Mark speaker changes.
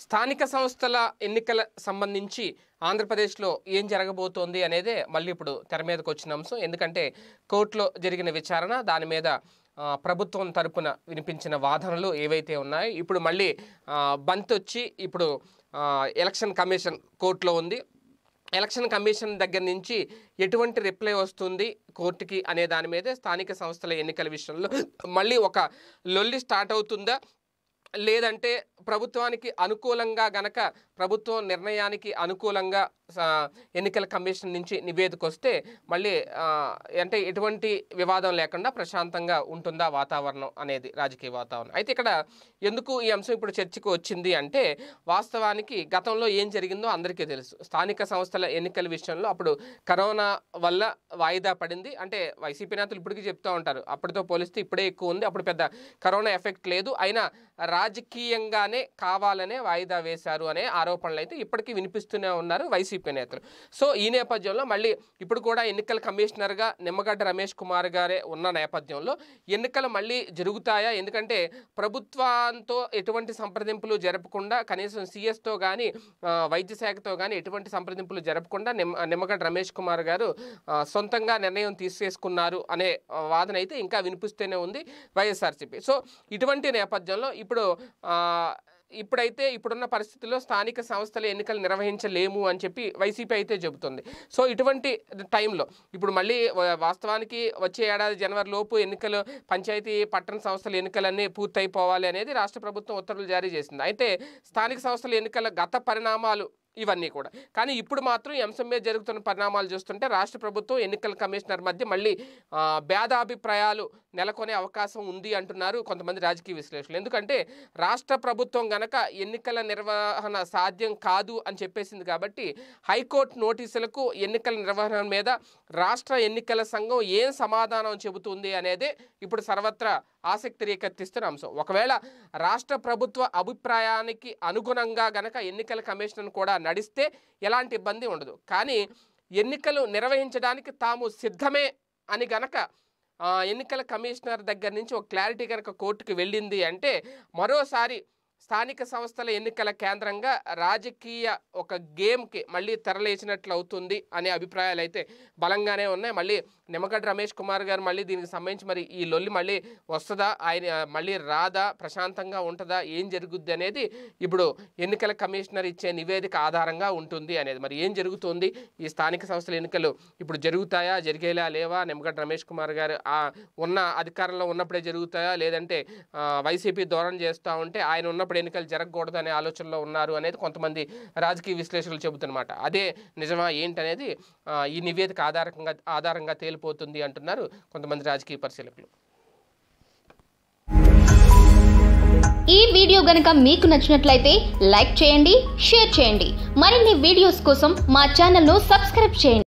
Speaker 1: స్థానిక సంస్థల ఎన్నికల సంబంధించి ఆంధ్రప్రదేశ్లో ఏం జరగబోతోంది అనేదే మళ్ళీ ఇప్పుడు తెర మీదకి వచ్చిన అంశం ఎందుకంటే కోర్టులో జరిగిన విచారణ దాని మీద ఆ, ప్రభుత్వం తరపున వినిపించిన వాదనలు ఏవైతే ఉన్నాయో ఇప్పుడు మళ్ళీ ఆ, బంత్ వచ్చి ఇప్పుడు ఆ, ఎలక్షన్ కమిషన్ కోర్టులో ఉంది ఎలక్షన్ కమిషన్ దగ్గర నుంచి ఎటువంటి రిప్లై వస్తుంది కోర్టుకి అనే దాని మీదే స్థానిక సంస్థల ఎన్నికల విషయంలో మళ్ళీ ఒక లొల్లి స్టార్ట్ అవుతుందా లేదంటే ప్రభుత్వానికి అనుకూలంగా గనక ప్రభుత్వం నిర్ణయానికి అనుకూలంగా ఆ, ఎన్నికల కమిషన్ నుంచి నివేదిక వస్తే మళ్ళీ ఆ, అంటే ఎటువంటి వివాదం లేకుండా ప్రశాంతంగా ఉంటుందా వాతావరణం అనేది రాజకీయ వాతావరణం అయితే ఇక్కడ ఎందుకు ఈ అంశం ఇప్పుడు చర్చకు వచ్చింది అంటే వాస్తవానికి గతంలో ఏం జరిగిందో అందరికీ తెలుసు స్థానిక సంస్థల ఎన్నికల విషయంలో అప్పుడు కరోనా వల్ల వాయిదా పడింది అంటే వైసీపీ నేతలు ఇప్పటికీ చెప్తూ ఉంటారు అప్పటితో పోలిస్తే ఇప్పుడే ఎక్కువ ఉంది అప్పుడు పెద్ద కరోనా ఎఫెక్ట్ లేదు అయినా రాజకీయంగానే కావాలనే వాయిదా వేశారు అనే ఆరోపణలు అయితే ఇప్పటికీ వినిపిస్తూనే ఉన్నారు వైసీపీ నేతలు సో ఈ నేపథ్యంలో మళ్ళీ ఇప్పుడు కూడా ఎన్నికల కమిషనర్గా నిమ్మగడ్డ రమేష్ కుమార్ గారే ఉన్న నేపథ్యంలో ఎన్నికలు మళ్ళీ జరుగుతాయా ఎందుకంటే ప్రభుత్వంతో ఎటువంటి సంప్రదింపులు జరపకుండా కనీసం సిఎస్తో కానీ వైద్య శాఖతో కానీ ఎటువంటి సంప్రదింపులు జరపకుండా నిమ్మ నిమ్మగడ్డ రమేష్ కుమార్ గారు ఆ, సొంతంగా నిర్ణయం తీసేసుకున్నారు అనే ఆ, వాదన అయితే ఇంకా వినిపిస్తూనే ఉంది వైఎస్ఆర్సీపీ సో ఇటువంటి నేపథ్యంలో ఇప్పుడు ఆ, ఇప్పుడైతే ఇప్పుడున్న పరిస్థితుల్లో స్థానిక సంస్థల ఎన్నికలు నిర్వహించలేము అని చెప్పి వైసీపీ అయితే చెబుతుంది సో ఇటువంటి టైంలో ఇప్పుడు మళ్ళీ వా- వాస్తవానికి వచ్చే ఏడాది జనవరి లోపు ఎన్నికలు పంచాయతీ పట్టణ సంస్థల ఎన్నికలన్నీ పూర్తయిపోవాలి అనేది రాష్ట్ర ప్రభుత్వం ఉత్తర్వులు జారీ చేసింది అయితే స్థానిక సంస్థల ఎన్నికల గత పరిణామాలు ఇవన్నీ కూడా కానీ ఇప్పుడు మాత్రం ఈ అంశం మీద జరుగుతున్న పరిణామాలు చూస్తుంటే రాష్ట్ర ప్రభుత్వం ఎన్నికల కమిషనర్ మధ్య మళ్ళీ ఆ, భేదాభిప్రాయాలు నెలకొనే అవకాశం ఉంది అంటున్నారు కొంతమంది రాజకీయ విశ్లేషకులు ఎందుకంటే రాష్ట్ర ప్రభుత్వం గనక ఎన్నికల నిర్వహణ సాధ్యం కాదు అని చెప్పేసింది కాబట్టి హైకోర్టు నోటీసులకు ఎన్నికల నిర్వహణ మీద రాష్ట్ర ఎన్నికల సంఘం ఏం సమాధానం చెబుతుంది అనేదే ఇప్పుడు సర్వత్రా ఆసక్తి రేకెత్తిస్తున్న అంశం ఒకవేళ రాష్ట్ర ప్రభుత్వ అభిప్రాయానికి అనుగుణంగా గనక ఎన్నికల కమిషన్ కూడా నడిస్తే ఎలాంటి ఇబ్బంది ఉండదు కానీ ఎన్నికలు నిర్వహించడానికి తాము సిద్ధమే అని గనక ఆ, ఎన్నికల కమిషనర్ దగ్గర నుంచి ఒక క్లారిటీ కనుక కోర్టుకు వెళ్ళింది అంటే మరోసారి స్థానిక సంస్థల ఎన్నికల కేంద్రంగా రాజకీయ ఒక గేమ్కి మళ్ళీ తెరలేచినట్లు అవుతుంది అనే అభిప్రాయాలు అయితే బలంగానే ఉన్నాయి మళ్ళీ నిమ్మగడ్డ రమేష్ కుమార్ గారు మళ్ళీ దీనికి సంబంధించి మరి ఈ లొల్లి మళ్ళీ వస్తుందా ఆయన మళ్ళీ రాదా ప్రశాంతంగా ఉంటుందా ఏం జరుగుద్ది అనేది ఇప్పుడు ఎన్నికల కమిషనర్ ఇచ్చే నివేదిక ఆధారంగా ఉంటుంది అనేది మరి ఏం జరుగుతుంది ఈ స్థానిక సంస్థల ఎన్నికలు ఇప్పుడు జరుగుతాయా జరిగేలా లేవా నిమ్మగడ్డ రమేష్ కుమార్ గారు ఆ ఉన్న అధికారంలో ఉన్నప్పుడే జరుగుతాయా లేదంటే ఆ, వైసీపీ ధోరణి చేస్తూ ఉంటే ఆయన ఉన్నప్పుడు ఎన్నికలు జరగకూడదు అనే ఆలోచనలో ఉన్నారు అనేది కొంతమంది రాజకీయ విశ్లేషకులు చెబుతున్నమాట అదే నిజమా ఏంటనేది ఆ, ఈ నివేదిక ఆధారంగా ఆధారంగా తేలిపోతుంది అంటున్నారు కొంతమంది రాజకీయ పరిశీలకులు
Speaker 2: ఈ వీడియో గనక మీకు నచ్చినట్లయితే లైక్ చేయండి షేర్ చేయండి మరిన్ని వీడియోస్ కోసం మా ఛానల్ను సబ్స్క్రైబ్ చేయండి